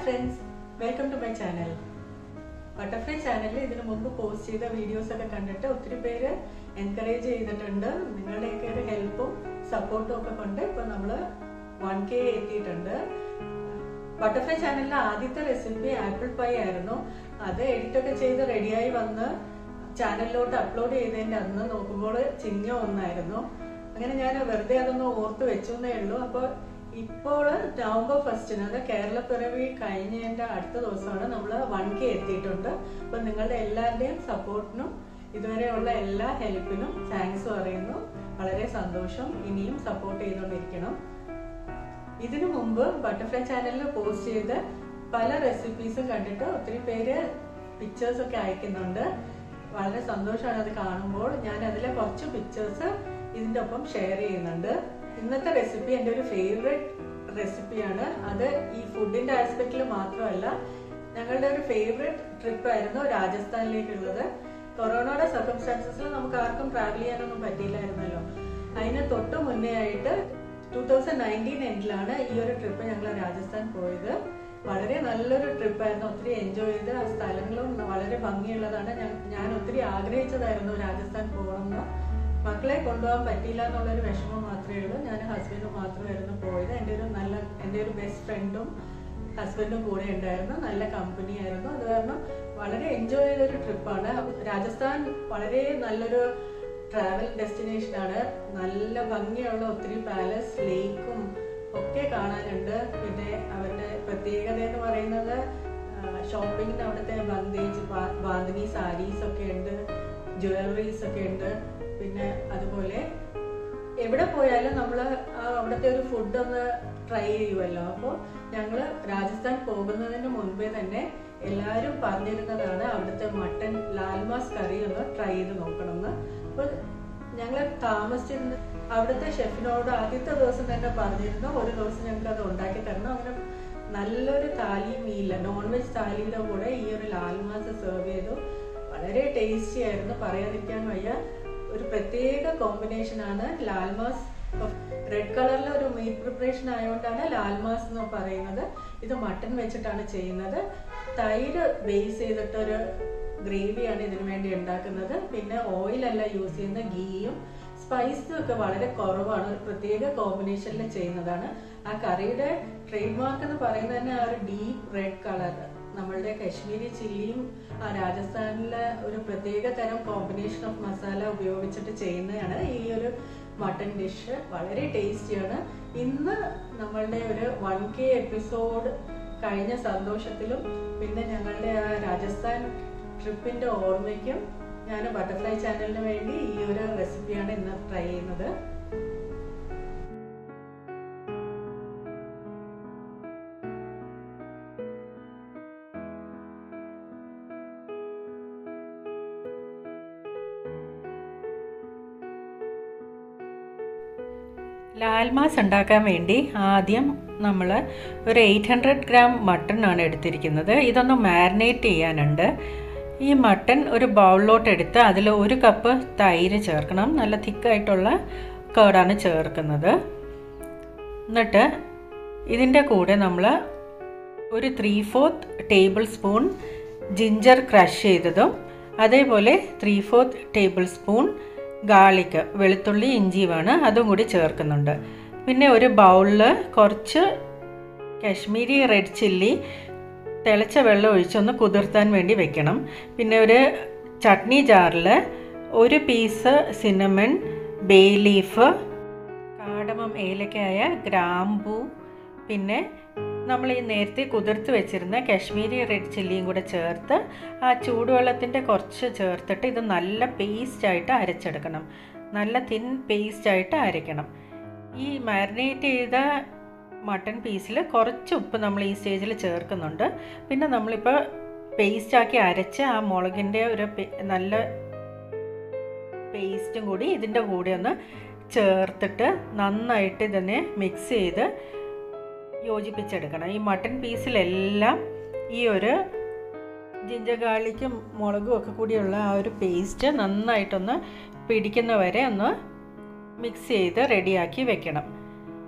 friends welcome to my channel butterfly ചാനലിൽ ഇതിനു മുമ്പ് പോസ്റ്റ് ചെയ്ത വീഡിയോസ് ഒക്കെ കണ്ടിട്ട് ഒത്തിരി പേര് എൻകറേജ് ചെയ്തിട്ടുണ്ട് നിങ്ങളുടെയൊക്കെ ഒരു ഹെൽപ്പും സപ്പോർട്ടും ഒക്കെ കൊണ്ട് ഇപ്പൊ നമ്മൾ വൺ കെ എത്തിയിട്ടുണ്ട് ബട്ടർഫ്ലൈ ചാനലിലെ ആദ്യത്തെ റെസിപ്പി ആപ്പിൾ പൈ ആയിരുന്നു അത് എഡിറ്റ് ഒക്കെ ചെയ്ത് റെഡിയായി വന്ന് ചാനലിലോട്ട് അപ്ലോഡ് ചെയ്തതിന്റെ അന്ന് നോക്കുമ്പോൾ ചിങ്ങ ഒന്നായിരുന്നു അങ്ങനെ ഞാൻ വെറുതെ അതൊന്ന് ഓർത്ത് വെച്ചു എന്നേ ഉള്ളൂ അപ്പോൾ ഇപ്പോൾ നവംബർ ഫസ്റ്റിന് അത് കേരളപ്പിറവി കഴിഞ്ഞതിന്റെ അടുത്ത ദിവസമാണ് നമ്മൾ വൺ കെ എത്തിയിട്ടുണ്ട് അപ്പൊ നിങ്ങളുടെ എല്ലാവരുടെയും സപ്പോർട്ടിനും ഇതുവരെയുള്ള എല്ലാ ഹെൽപ്പിനും താങ്ക്സ് പറയുന്നു വളരെ സന്തോഷം ഇനിയും സപ്പോർട്ട് ചെയ്തുകൊണ്ടിരിക്കണം ഇതിനു മുമ്പ് ബട്ടർഫ്ലൈ ചാനലിൽ പോസ്റ്റ് ചെയ്ത് പല റെസിപ്പീസും കണ്ടിട്ട് ഒത്തിരി പേര് പിക്ചേഴ്സ് ഒക്കെ അയക്കുന്നുണ്ട് വളരെ സന്തോഷമാണ് അത് കാണുമ്പോൾ ഞാൻ അതിലെ കുറച്ച് പിക്ചേഴ്സ് ഇതിന്റെ ഒപ്പം ഷെയർ ചെയ്യുന്നുണ്ട് ഇന്നത്തെ റെസിപ്പി എൻ്റെ ഒരു ഫേവറേറ്റ് റെസിപ്പിയാണ് അത് ഈ ഫുഡിന്റെ ആസ്പെക്റ്റിൽ മാത്രമല്ല ഞങ്ങളുടെ ഒരു ഫേവറേറ്റ് ട്രിപ്പ് ആയിരുന്നു രാജസ്ഥാനിലേക്കുള്ളത് കൊറോണയുടെ സർക്കംസ്റ്റാൻസസിൽ നമുക്ക് ആർക്കും ട്രാവൽ ചെയ്യാനൊന്നും പറ്റിയില്ലായിരുന്നല്ലോ അതിന് തൊട്ട് മുന്നേ ആയിട്ട് ടൂ തൗസൻഡ് നയൻറ്റീൻ എൻഡിലാണ് ഈ ഒരു ട്രിപ്പ് ഞങ്ങൾ രാജസ്ഥാൻ പോയത് വളരെ നല്ലൊരു ട്രിപ്പായിരുന്നു ഒത്തിരി എൻജോയ് ചെയ്ത് ആ സ്ഥലങ്ങളും വളരെ ഭംഗിയുള്ളതാണ് ഞാൻ ഞാൻ ഒത്തിരി ആഗ്രഹിച്ചതായിരുന്നു രാജസ്ഥാൻ പോകണമെന്ന് മക്കളെ കൊണ്ടുപോകാൻ പറ്റിയില്ല എന്നുള്ളൊരു വിഷമം മാത്രമേ ഉള്ളൂ ഞാൻ ഹസ്ബൻഡും മാത്രമായിരുന്നു പോയത് എൻ്റെ ഒരു നല്ല എൻ്റെ ഒരു ബെസ്റ്റ് ഫ്രണ്ടും ഹസ്ബൻഡും കൂടെ ഉണ്ടായിരുന്നു നല്ല കമ്പനി ആയിരുന്നു അത് കാരണം വളരെ എൻജോയ് ചെയ്തൊരു ട്രിപ്പാണ് രാജസ്ഥാൻ വളരെ നല്ലൊരു ട്രാവൽ ഡെസ്റ്റിനേഷൻ ആണ് നല്ല ഭംഗിയുള്ള ഒത്തിരി പാലസ് ലേക്കും ഒക്കെ കാണാനുണ്ട് പിന്നെ അവരുടെ പ്രത്യേകത എന്ന് പറയുന്നത് ഷോപ്പിങ്ങിന് അവിടുത്തെ ബന്ദേജ് ബാന്തിനി സാരീസ് ഒക്കെ ഉണ്ട് ജ്വല്ലറീസ് ഒക്കെ ഉണ്ട് പിന്നെ അതുപോലെ എവിടെ പോയാലും നമ്മൾ അവിടുത്തെ ഒരു ഫുഡ് ഒന്ന് ട്രൈ ചെയ്യുമല്ലോ അപ്പോൾ ഞങ്ങൾ രാജസ്ഥാൻ പോകുന്നതിന് മുൻപേ തന്നെ എല്ലാവരും പറഞ്ഞിരുന്നതാണ് അവിടുത്തെ മട്ടൻ ലാൽമാസ് കറി ഒന്ന് ട്രൈ ചെയ്ത് നോക്കണമെന്ന് അപ്പോൾ ഞങ്ങൾ താമസിച്ചിരുന്ന അവിടുത്തെ ഷെഫിനോട് ആദ്യത്തെ ദിവസം തന്നെ പറഞ്ഞിരുന്നു ഒരു ദിവസം ഞങ്ങൾക്ക് അത് ഉണ്ടാക്കി തരണം അങ്ങനെ നല്ലൊരു താലി മീല നോൺ വെജ് താലിയുടെ കൂടെ ഈ ഒരു ലാൽമാസ് സെർവ് ചെയ്തു വളരെ ടേസ്റ്റി ആയിരുന്നു പറയാതിരിക്കാൻ വയ്യ ഒരു പ്രത്യേക കോമ്പിനേഷൻ ആണ് ലാൽമാസ് റെഡ് കളറിലെ ഒരു മീറ്റ് പ്രിപ്പറേഷൻ ആയതുകൊണ്ടാണ് ലാൽമാസ് എന്ന് പറയുന്നത് ഇത് മട്ടൺ വെച്ചിട്ടാണ് ചെയ്യുന്നത് തൈര് ബേസ് ചെയ്തിട്ടൊരു ഗ്രേവിയാണ് ഇതിനു വേണ്ടി ഉണ്ടാക്കുന്നത് പിന്നെ ഓയിലല്ല യൂസ് ചെയ്യുന്ന ഗീയും സ്പൈസും ഒക്കെ വളരെ കുറവാണ് ഒരു പ്രത്യേക കോമ്പിനേഷനിൽ ചെയ്യുന്നതാണ് ആ കറിയുടെ ട്രേഡ് മാർക്ക് എന്ന് പറയുന്നത് തന്നെ ആ ഒരു ഡീപ്പ് റെഡ് കളർ നമ്മളുടെ കശ്മീരി ചില്ലിയും ആ രാജസ്ഥാനിലെ ഒരു പ്രത്യേക തരം കോമ്പിനേഷൻ ഓഫ് മസാല ഉപയോഗിച്ചിട്ട് ചെയ്യുന്നതാണ് ഈ ഒരു മട്ടൺ ഡിഷ് വളരെ ടേസ്റ്റിയാണ് ഇന്ന് നമ്മളുടെ ഒരു വൺ കെ എപ്പിസോഡ് കഴിഞ്ഞ സന്തോഷത്തിലും പിന്നെ ഞങ്ങളുടെ ആ രാജസ്ഥാൻ ട്രിപ്പിന്റെ ഓർമ്മയ്ക്കും ഞാൻ ബട്ടർഫ്ലൈ ചാനലിന് വേണ്ടി ഈ ഒരു റെസിപ്പിയാണ് ഇന്ന് ട്രൈ ചെയ്യുന്നത് ലാൽമാസ് ഉണ്ടാക്കാൻ വേണ്ടി ആദ്യം നമ്മൾ ഒരു എയ്റ്റ് ഹൺഡ്രഡ് ഗ്രാം മട്ടൺ ആണ് എടുത്തിരിക്കുന്നത് ഇതൊന്ന് മാരിനേറ്റ് ചെയ്യാനുണ്ട് ഈ മട്ടൺ ഒരു ബൗളിലോട്ട് എടുത്ത് അതിൽ ഒരു കപ്പ് തൈര് ചേർക്കണം നല്ല തിക്കായിട്ടുള്ള കേടാണ് ചേർക്കുന്നത് എന്നിട്ട് ഇതിൻ്റെ കൂടെ നമ്മൾ ഒരു three fourth tablespoon ginger crush ചെയ്തതും അതേപോലെ three fourth tablespoon garlic വെളുത്തുള്ളി ഇഞ്ചിയുമാണ് അതും കൂടി ചേർക്കുന്നുണ്ട് പിന്നെ ഒരു ബൗളിൽ കുറച്ച് കാശ്മീരി റെഡ് ചില്ലി തിളച്ച വെള്ളം ഒഴിച്ചൊന്ന് കുതിർത്താൻ വേണ്ടി വെക്കണം പിന്നെ ഒരു ചട്നി ജാറിൽ ഒരു piece cinnamon bay leaf cardamom ഏലക്കായ ഗ്രാമ്പൂ പിന്നെ നമ്മൾ ഈ നേരത്തെ കുതിർത്ത് വെച്ചിരുന്ന കാശ്മീരി റെഡ് ചില്ലിയും കൂടെ ചേർത്ത് ആ ചൂടുവെള്ളത്തിൻ്റെ കുറച്ച് ചേർത്തിട്ട് ഇത് നല്ല പേസ്റ്റായിട്ട് അരച്ചെടുക്കണം നല്ല തിൻ പേസ്റ്റായിട്ട് അരയ്ക്കണം ഈ മാരിനേറ്റ് ചെയ്ത മട്ടൺ പീസിൽ കുറച്ച് ഉപ്പ് നമ്മൾ ഈ സ്റ്റേജിൽ ചേർക്കുന്നുണ്ട് പിന്നെ നമ്മളിപ്പോൾ പേസ്റ്റാക്കി അരച്ച് ആ മുളകിൻ്റെ ഒരു നല്ല പേസ്റ്റും കൂടി ഇതിൻ്റെ കൂടെ ഒന്ന് ചേർത്തിട്ട് നന്നായിട്ട് ഇതിനെ മിക്സ് ചെയ്ത് യോജിപ്പിച്ചെടുക്കണം ഈ മട്ടൺ പീസിലെല്ലാം ഈ ഒരു ജിഞ്ചർ ഗാർലിക്കും മുളകും ഒക്കെ കൂടിയുള്ള ആ ഒരു പേസ്റ്റ് നന്നായിട്ടൊന്ന് പിടിക്കുന്ന വരെ ഒന്ന് മിക്സ് ചെയ്ത് റെഡിയാക്കി വെക്കണം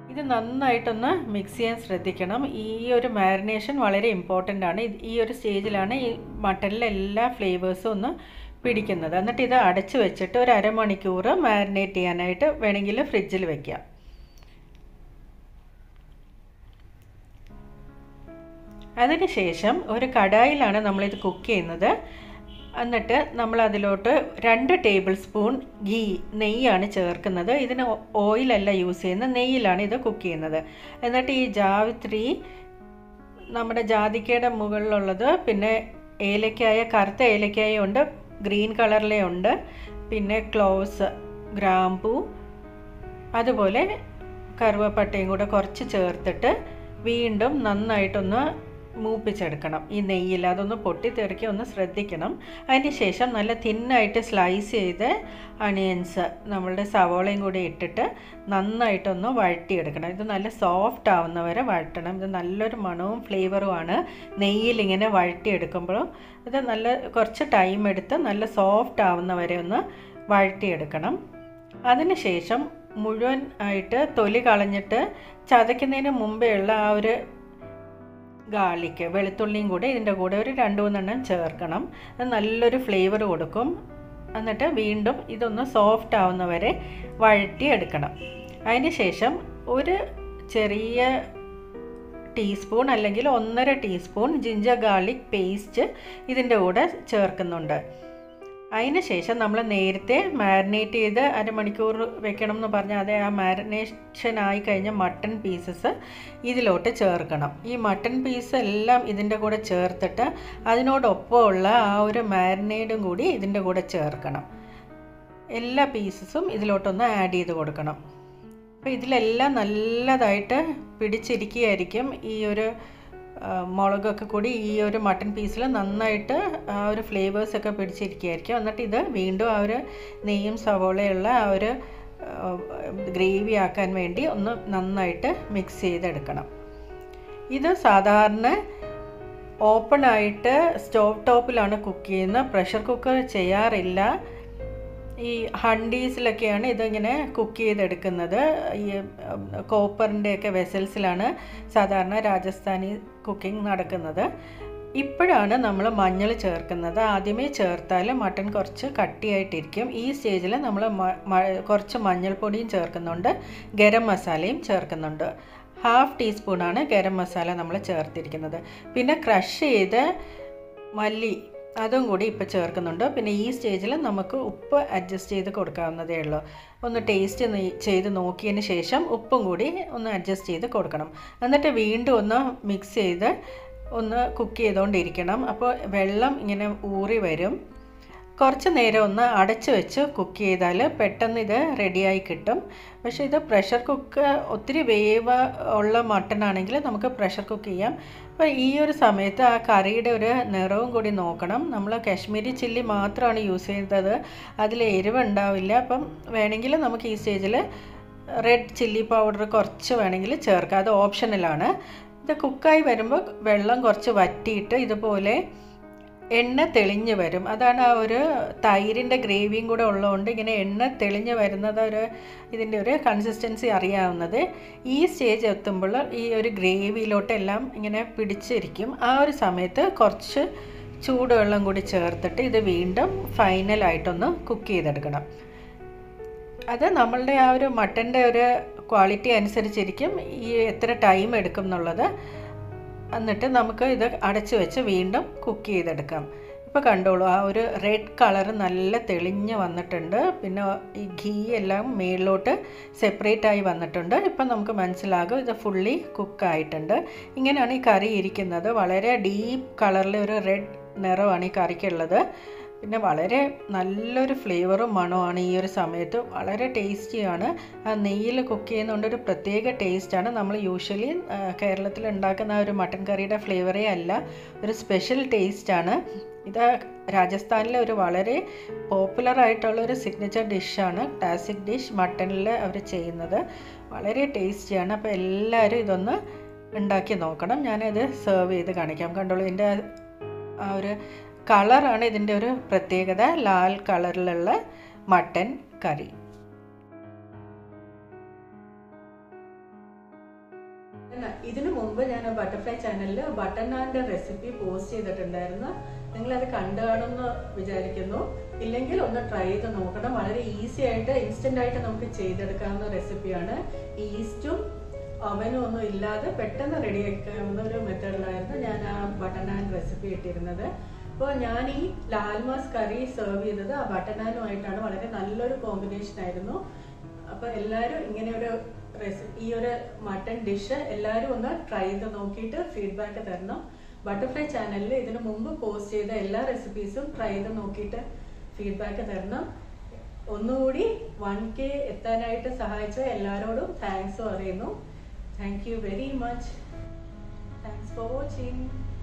ഇത് നന്നായിട്ടൊന്ന് മിക്സ് ചെയ്യാൻ ശ്രദ്ധിക്കണം ഈ ഒരു മാരിനേഷൻ വളരെ ഇമ്പോർട്ടൻ്റ് ആണ് ഇത് ഈ ഒരു സ്റ്റേജിലാണ് ഈ മട്ടനിലെ എല്ലാ ഫ്ലേവേഴ്സും ഒന്ന് പിടിക്കുന്നത് എന്നിട്ട് ഇത് അടച്ച് വെച്ചിട്ട് ഒരു അരമണിക്കൂർ മാരിനേറ്റ് ചെയ്യാനായിട്ട് വേണമെങ്കിൽ ഫ്രിഡ്ജിൽ വെക്കാം അതിനുശേഷം ഒരു കടായിലാണ് നമ്മളിത് കുക്ക് ചെയ്യുന്നത് എന്നിട്ട് നമ്മൾ അതിലോട്ട് രണ്ട് ടേബിൾ സ്പൂൺ ഗീ നെയ്യാണ് ചേർക്കുന്നത് ഇതിന് ഓയിലല്ല യൂസ് ചെയ്യുന്നത് നെയ്യിലാണ് ഇത് കുക്ക് ചെയ്യുന്നത് എന്നിട്ട് ഈ ജാവിത്രി നമ്മുടെ ജാതിക്കയുടെ മുകളിലുള്ളത് പിന്നെ ഏലക്കായ കറുത്ത ഏലക്കായ ഉണ്ട് ഗ്രീൻ കളറിലെ ഉണ്ട് പിന്നെ ക്ലോവ്സ് ഗ്രാമ്പൂ അതുപോലെ കറുവപ്പട്ടയും കൂടെ കുറച്ച് ചേർത്തിട്ട് വീണ്ടും നന്നായിട്ടൊന്ന് മൂപ്പിച്ചെടുക്കണം ഈ നെയ്യിൽ അതൊന്ന് പൊട്ടിത്തെറിക്കുക ഒന്ന് ശ്രദ്ധിക്കണം അതിന് ശേഷം നല്ല തിന്നായിട്ട് സ്ലൈസ് ചെയ്ത് അണിയൻസ് നമ്മളുടെ സവോളയും കൂടി ഇട്ടിട്ട് നന്നായിട്ടൊന്ന് വഴറ്റിയെടുക്കണം ഇത് നല്ല സോഫ്റ്റ് ആവുന്ന വരെ വഴറ്റണം ഇത് നല്ലൊരു മണവും ഫ്ലേവറുമാണ് നെയ്യിൽ ഇങ്ങനെ വഴറ്റിയെടുക്കുമ്പോൾ ഇത് നല്ല കുറച്ച് ടൈം എടുത്ത് നല്ല സോഫ്റ്റ് ആവുന്ന വരെ ഒന്ന് വഴറ്റിയെടുക്കണം അതിനുശേഷം മുഴുവൻ ആയിട്ട് തൊലി കളഞ്ഞിട്ട് ചതയ്ക്കുന്നതിന് മുമ്പേ ഉള്ള ആ ഒരു ഗാർലിക്ക് വെളുത്തുള്ളിയും കൂടെ ഇതിൻ്റെ കൂടെ ഒരു രണ്ട് മൂന്നെണ്ണം ചേർക്കണം അത് നല്ലൊരു ഫ്ലേവർ കൊടുക്കും എന്നിട്ട് വീണ്ടും ഇതൊന്ന് സോഫ്റ്റ് ആവുന്ന വരെ വഴറ്റി എടുക്കണം അതിന് ശേഷം ഒരു ചെറിയ ടീസ്പൂൺ അല്ലെങ്കിൽ ഒന്നര ടീസ്പൂൺ ജിഞ്ചർ ഗാർലിക് പേസ്റ്റ് ഇതിൻ്റെ കൂടെ ചേർക്കുന്നുണ്ട് അതിന് ശേഷം നമ്മൾ നേരത്തെ മാരിനേറ്റ് ചെയ്ത് അരമണിക്കൂർ വെക്കണം എന്ന് പറഞ്ഞാൽ അതേ ആ മാരിനേഷൻ ആയി കഴിഞ്ഞ മട്ടൺ പീസസ് ഇതിലോട്ട് ചേർക്കണം ഈ മട്ടൺ പീസ് എല്ലാം ഇതിൻ്റെ കൂടെ ചേർത്തിട്ട് അതിനോടൊപ്പമുള്ള ആ ഒരു മാരിനേഡും കൂടി ഇതിൻ്റെ കൂടെ ചേർക്കണം എല്ലാ പീസസും ഇതിലോട്ടൊന്ന് ആഡ് ചെയ്ത് കൊടുക്കണം അപ്പോൾ ഇതിലെല്ലാം നല്ലതായിട്ട് പിടിച്ചിരിക്കുകയായിരിക്കും ഈ ഒരു മുളകൊക്കെ കൂടി ഈ ഒരു മട്ടൺ പീസിൽ നന്നായിട്ട് ആ ഒരു ഫ്ലേവേഴ്സൊക്കെ പിടിച്ചിരിക്കുകയായിരിക്കും എന്നിട്ട് ഇത് വീണ്ടും ആ ഒരു നെയ്യും സവോളയുള്ള ആ ഒരു ഗ്രേവി ആക്കാൻ വേണ്ടി ഒന്ന് നന്നായിട്ട് മിക്സ് ചെയ്തെടുക്കണം ഇത് സാധാരണ ഓപ്പൺ ആയിട്ട് സ്റ്റോവ് ടോപ്പിലാണ് കുക്ക് ചെയ്യുന്നത് പ്രഷർ കുക്കർ ചെയ്യാറില്ല ഈ ഹണ്ടീസിലൊക്കെയാണ് ഇതിങ്ങനെ കുക്ക് ചെയ്തെടുക്കുന്നത് ഈ കോപ്പറിൻ്റെയൊക്കെ വെസൽസിലാണ് സാധാരണ രാജസ്ഥാനി കുക്കിംഗ് നടക്കുന്നത് ഇപ്പോഴാണ് നമ്മൾ മഞ്ഞൾ ചേർക്കുന്നത് ആദ്യമേ ചേർത്താൽ മട്ടൺ കുറച്ച് കട്ടിയായിട്ടിരിക്കും ഈ സ്റ്റേജിൽ നമ്മൾ കുറച്ച് മഞ്ഞൾപ്പൊടിയും ചേർക്കുന്നുണ്ട് ഗരം മസാലയും ചേർക്കുന്നുണ്ട് ഹാഫ് ടീസ്പൂണാണ് ഗരം മസാല നമ്മൾ ചേർത്തിരിക്കുന്നത് പിന്നെ ക്രഷ് ചെയ്ത് മല്ലി അതും കൂടി ഇപ്പോൾ ചേർക്കുന്നുണ്ട് പിന്നെ ഈ സ്റ്റേജിൽ നമുക്ക് ഉപ്പ് അഡ്ജസ്റ്റ് ചെയ്ത് കൊടുക്കാവുന്നതേ ഉള്ളൂ ഒന്ന് ടേസ്റ്റ് ചെയ്ത് നോക്കിയതിന് ശേഷം ഉപ്പും കൂടി ഒന്ന് അഡ്ജസ്റ്റ് ചെയ്ത് കൊടുക്കണം എന്നിട്ട് വീണ്ടും ഒന്ന് മിക്സ് ചെയ്ത് ഒന്ന് കുക്ക് ചെയ്തുകൊണ്ടിരിക്കണം അപ്പോൾ വെള്ളം ഇങ്ങനെ ഊറി വരും കുറച്ച് നേരം ഒന്ന് അടച്ച് വെച്ച് കുക്ക് ചെയ്താൽ പെട്ടെന്ന് ഇത് റെഡിയായി കിട്ടും പക്ഷേ ഇത് പ്രഷർ കുക്ക് ഒത്തിരി വേവ് ഉള്ള മട്ടൺ ആണെങ്കിൽ നമുക്ക് പ്രഷർ കുക്ക് ചെയ്യാം അപ്പോൾ ഈ ഒരു സമയത്ത് ആ കറിയുടെ ഒരു നിറവും കൂടി നോക്കണം നമ്മൾ കാശ്മീരി ചില്ലി മാത്രമാണ് യൂസ് ചെയ്തത് അതിൽ എരിവ് ഉണ്ടാവില്ല അപ്പം വേണമെങ്കിൽ നമുക്ക് ഈ സ്റ്റേജിൽ റെഡ് ചില്ലി പൗഡർ കുറച്ച് വേണമെങ്കിൽ ചേർക്കാം അത് ഓപ്ഷണലാണ് ഇത് കുക്കായി വരുമ്പോൾ വെള്ളം കുറച്ച് വറ്റിയിട്ട് ഇതുപോലെ എണ്ണ തെളിഞ്ഞ് വരും അതാണ് ആ ഒരു തൈരിൻ്റെ ഗ്രേവിയും കൂടെ ഉള്ളതുകൊണ്ട് ഇങ്ങനെ എണ്ണ തെളിഞ്ഞ് വരുന്നത് ഒരു ഇതിൻ്റെ ഒരു കൺസിസ്റ്റൻസി അറിയാവുന്നത് ഈ സ്റ്റേജ് എത്തുമ്പോൾ ഈ ഒരു ഗ്രേവിയിലോട്ടെല്ലാം ഇങ്ങനെ പിടിച്ചിരിക്കും ആ ഒരു സമയത്ത് കുറച്ച് ചൂടുവെള്ളം കൂടി ചേർത്തിട്ട് ഇത് വീണ്ടും ഫൈനലായിട്ടൊന്ന് കുക്ക് ചെയ്തെടുക്കണം അത് നമ്മളുടെ ആ ഒരു മട്ടൻ്റെ ഒരു ക്വാളിറ്റി അനുസരിച്ചിരിക്കും ഈ എത്ര ടൈം എടുക്കും എന്നുള്ളത് എന്നിട്ട് നമുക്ക് ഇത് അടച്ചു വെച്ച് വീണ്ടും കുക്ക് ചെയ്തെടുക്കാം ഇപ്പോൾ കണ്ടോളൂ ആ ഒരു റെഡ് കളർ നല്ല തെളിഞ്ഞ് വന്നിട്ടുണ്ട് പിന്നെ ഈ ഘീ എല്ലാം മേളിലോട്ട് സെപ്പറേറ്റ് ആയി വന്നിട്ടുണ്ട് ഇപ്പം നമുക്ക് മനസ്സിലാകും ഇത് ഫുള്ളി കുക്കായിട്ടുണ്ട് ഇങ്ങനെയാണ് ഈ കറി ഇരിക്കുന്നത് വളരെ ഡീപ്പ് കളറിലെ ഒരു റെഡ് നിറമാണ് ഈ കറിക്കുള്ളത് പിന്നെ വളരെ നല്ലൊരു ഫ്ലേവറും മണമാണ് ഈ ഒരു സമയത്ത് വളരെ ടേസ്റ്റിയാണ് ആ നെയ്യിൽ കുക്ക് ചെയ്യുന്നതുകൊണ്ട് ഒരു പ്രത്യേക ടേസ്റ്റാണ് നമ്മൾ യൂഷ്വലി കേരളത്തിൽ ഉണ്ടാക്കുന്ന ആ ഒരു മട്ടൻ കറിയുടെ ഫ്ലേവറേ അല്ല ഒരു സ്പെഷ്യൽ ടേസ്റ്റാണ് ഇത് രാജസ്ഥാനിലെ ഒരു വളരെ പോപ്പുലർ ആയിട്ടുള്ള ഒരു സിഗ്നേച്ചർ ഡിഷാണ് ക്ലാസിക് ഡിഷ് മട്ടനിൽ അവർ ചെയ്യുന്നത് വളരെ ടേസ്റ്റിയാണ് അപ്പോൾ എല്ലാവരും ഇതൊന്ന് ഉണ്ടാക്കി നോക്കണം ഞാനത് സെർവ് ചെയ്ത് കാണിക്കാം കണ്ടോളൂ ഇതിൻ്റെ ആ ഒരു കളറാണ് ഇതിൻ്റെ ഒരു പ്രത്യേകത ലാൽ കളറിലുള്ള മട്ടൻ കറി മുമ്പ് ഞാൻ ബട്ടർഫ്ലൈ ചാനലിൽ ബട്ടർ നാൻ്റെ റെസിപ്പി പോസ്റ്റ് ചെയ്തിട്ടുണ്ടായിരുന്നു നിങ്ങൾ അത് കണ്ടു കാണുമെന്ന് വിചാരിക്കുന്നു ഇല്ലെങ്കിൽ ഒന്ന് ട്രൈ ചെയ്ത് നോക്കണം വളരെ ഈസി ആയിട്ട് ഇൻസ്റ്റന്റ് ആയിട്ട് നമുക്ക് ചെയ്തെടുക്കാവുന്ന റെസിപ്പിയാണ് ഈസ്റ്റും അവനും ഒന്നും ഇല്ലാതെ പെട്ടെന്ന് റെഡിയാക്കാവുന്ന ഒരു മെത്തേഡിലായിരുന്നു ഞാൻ ആ ബട്ടർ നാൻ റെസിപ്പി ഇട്ടിരുന്നത് അപ്പോൾ ഞാൻ ഈ ലാൽമാസ് കറി സെർവ് ചെയ്തത് ആ ബട്ടർ നാനുമായിട്ടാണ് വളരെ നല്ലൊരു കോമ്പിനേഷൻ ആയിരുന്നു അപ്പൊ എല്ലാവരും ഇങ്ങനെ ഒരു റെസിപ്പി ഈ ഒരു മട്ടൺ ഡിഷ് എല്ലാവരും ഒന്ന് ട്രൈ ചെയ്ത് നോക്കിയിട്ട് ഫീഡ്ബാക്ക് തരണം ബട്ടർഫ്ലൈ ചാനലിൽ ഇതിനു മുമ്പ് പോസ്റ്റ് ചെയ്ത എല്ലാ റെസിപ്പീസും ട്രൈ ചെയ്ത് നോക്കിയിട്ട് ഫീഡ്ബാക്ക് തരണം ഒന്നുകൂടി വൺ കെ എത്താനായിട്ട് സഹായിച്ച എല്ലാവരോടും താങ്ക്സ് പറയുന്നു thank you very much thanks for watching